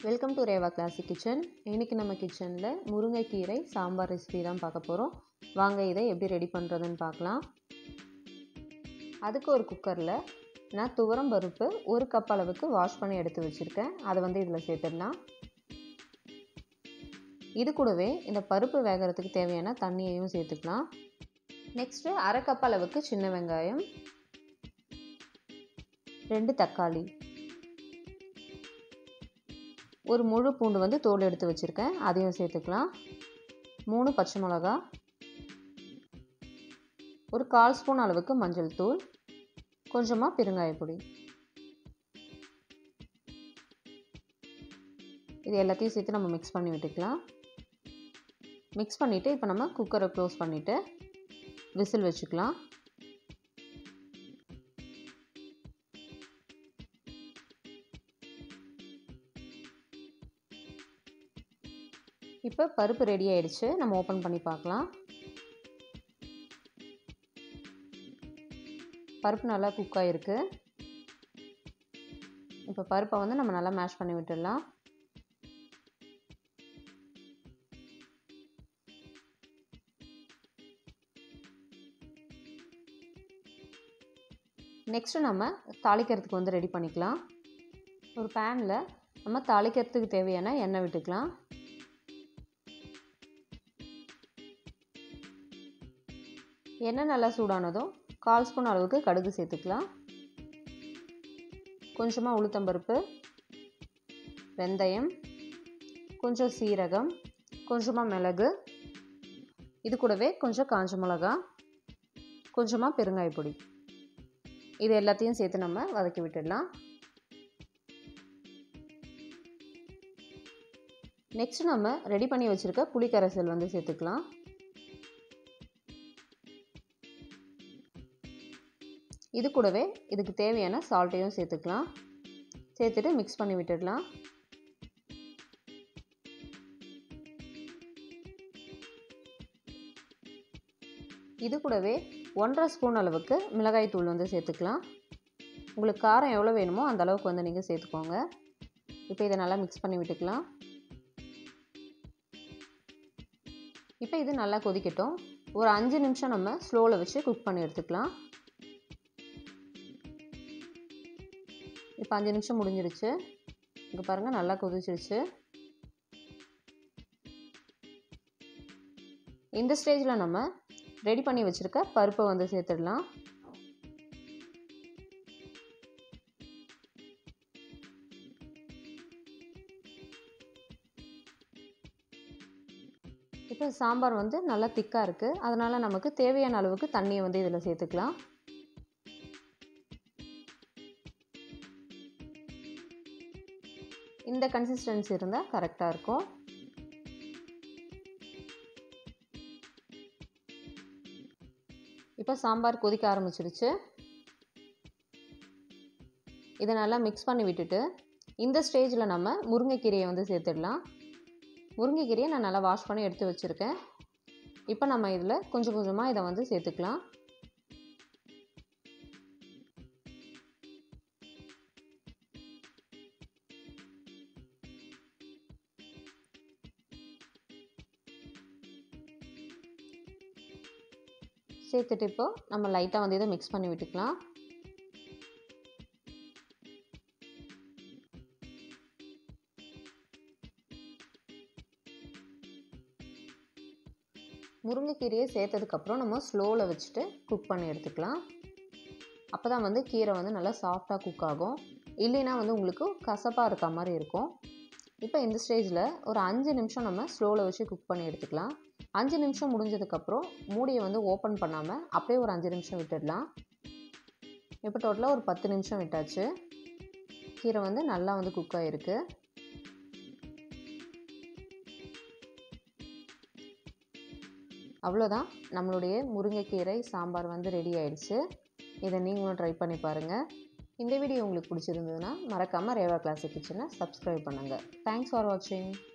welcome to Reva classic kitchen இன்றைக்கி நம்ம கிச்சனில் முருங்கைக்கீரை சாம்பார் ரெசிபி தான் பார்க்க போகிறோம் வாங்க இதை எப்படி ரெடி பண்ணுறதுன்னு பார்க்கலாம் அதுக்கு ஒரு குக்கரில் நான் துவரம் பருப்பு ஒரு கப் அளவுக்கு வாஷ் பண்ணி எடுத்து வச்சுருக்கேன் அதை வந்து இதில் சேர்த்துடலாம் இது கூடவே இந்த பருப்பு வேகிறதுக்கு தேவையான தண்ணியையும் சேர்த்துக்கலாம் நெக்ஸ்ட்டு அரை கப் அளவுக்கு சின்ன வெங்காயம் ரெண்டு தக்காளி ஒரு முழு பூண்டு வந்து தோல் எடுத்து வச்சுருக்கேன் அதையும் சேர்த்துக்கலாம் மூணு பச்சை மிளகா ஒரு கால் ஸ்பூன் அளவுக்கு மஞ்சள் தூள் கொஞ்சமாக பெருங்காயப்பொடி இது எல்லாத்தையும் சேர்த்து நம்ம மிக்ஸ் பண்ணி விட்டுக்கலாம் மிக்ஸ் பண்ணிவிட்டு இப்போ நம்ம குக்கரை க்ளோஸ் பண்ணிவிட்டு விசில் வச்சுக்கலாம் இப்போ பருப்பு ரெடி ஆயிடுச்சு நம்ம ஓப்பன் பண்ணி பார்க்கலாம் பருப்பு நல்லா குக் ஆகிருக்கு இப்போ பருப்பை வந்து நம்ம நல்லா மேஷ் பண்ணி விட்டுடலாம் நெக்ஸ்ட்டு நம்ம தாளிக்கிறதுக்கு வந்து ரெடி பண்ணிக்கலாம் ஒரு பேனில் நம்ம தாளிக்கிறதுக்கு தேவையான எண்ணெய் விட்டுக்கலாம் எண்ணெய் நல்லா சூடானதும் கால் ஸ்பூன் அளவுக்கு கடுகு சேர்த்துக்கலாம் கொஞ்சமாக உளுத்தம்பருப்பு வெந்தயம் கொஞ்சம் சீரகம் கொஞ்சமாக மிளகு இது கூடவே கொஞ்சம் காஞ்ச மிளகா கொஞ்சமாக பெருங்காயப்பொடி இது எல்லாத்தையும் சேர்த்து நம்ம வதக்கி விட்டுடலாம் நெக்ஸ்ட் நம்ம ரெடி பண்ணி வச்சுருக்க புளிக்கரைசல் வந்து சேர்த்துக்கலாம் இது கூடவே இதுக்கு தேவையான சால்ட்டையும் சேர்த்துக்கலாம் சேர்த்துட்டு மிக்ஸ் பண்ணி விட்டுடலாம் இது கூடவே ஒன்றரை ஸ்பூன் அளவுக்கு மிளகாய் தூள் வந்து சேர்த்துக்கலாம் உங்களுக்கு காரம் எவ்வளோ வேணுமோ அந்த அளவுக்கு வந்து நீங்கள் சேர்த்துக்கோங்க இப்போ இதை நல்லா மிக்ஸ் பண்ணி விட்டுக்கலாம் இப்போ இது நல்லா கொதிக்கட்டும் ஒரு அஞ்சு நிமிஷம் நம்ம ஸ்லோவில் வச்சு குக் பண்ணி எடுத்துக்கலாம் இப்போ அஞ்சு நிமிஷம் முடிஞ்சிருச்சு இங்கே பாருங்கள் நல்லா கொதிச்சிருச்சு இந்த ஸ்டேஜில் நம்ம ரெடி பண்ணி வச்சுருக்க பருப்பை வந்து சேர்த்துடலாம் இப்போ சாம்பார் வந்து நல்லா திக்காக இருக்குது அதனால் நமக்கு தேவையான அளவுக்கு தண்ணியை வந்து இதில் சேர்த்துக்கலாம் இந்த கன்சிஸ்டன்சி இருந்தால் கரெக்டாக இருக்கும் இப்போ சாம்பார் கொதிக்க ஆரம்பிச்சிருச்சு இதை நல்லா மிக்ஸ் பண்ணி விட்டுட்டு இந்த ஸ்டேஜில் நம்ம முருங்கைக்கீரையை வந்து சேர்த்துடலாம் முருங்கைக்கீரையை நான் நல்லா வாஷ் பண்ணி எடுத்து வச்சுருக்கேன் இப்போ நம்ம இதில் கொஞ்சம் கொஞ்சமாக இதை வந்து சேர்த்துக்கலாம் சேர்த்துட்டு இப்போ நம்ம லைட்டாக வந்து இதை மிக்ஸ் பண்ணி விட்டுக்கலாம் முருங்கைக்கீரையை சேர்த்ததுக்கப்புறம் நம்ம ஸ்லோவில் வச்சுட்டு குக் பண்ணி எடுத்துக்கலாம் அப்போ தான் வந்து கீரை வந்து நல்லா சாஃப்டாக குக் ஆகும் இல்லைன்னா வந்து உங்களுக்கு கசப்பாக இருக்க மாதிரி இருக்கும் இப்போ இந்த ஸ்டேஜில் ஒரு அஞ்சு நிமிஷம் நம்ம ஸ்லோவில் வச்சு குக் பண்ணி எடுத்துக்கலாம் அஞ்சு நிமிஷம் முடிஞ்சதுக்கப்புறம் மூடியை வந்து ஓப்பன் பண்ணாமல் அப்படியே ஒரு அஞ்சு நிமிஷம் விட்டுடலாம் இப்போ டோட்டலாக ஒரு பத்து நிமிஷம் விட்டாச்சு கீரை வந்து நல்லா வந்து குக் ஆகிருக்கு அவ்வளோதான் நம்மளுடைய முருங்கைக்கீரை சாம்பார் வந்து ரெடி ஆயிடுச்சு இதை நீங்களும் ட்ரை பண்ணி பாருங்கள் இந்த வீடியோ உங்களுக்கு பிடிச்சிருந்ததுன்னா மறக்காமல் ரேவா கிளாசிக் கிச்சனை சப்ஸ்கிரைப் பண்ணுங்கள் தேங்க்ஸ் ஃபார் வாட்சிங்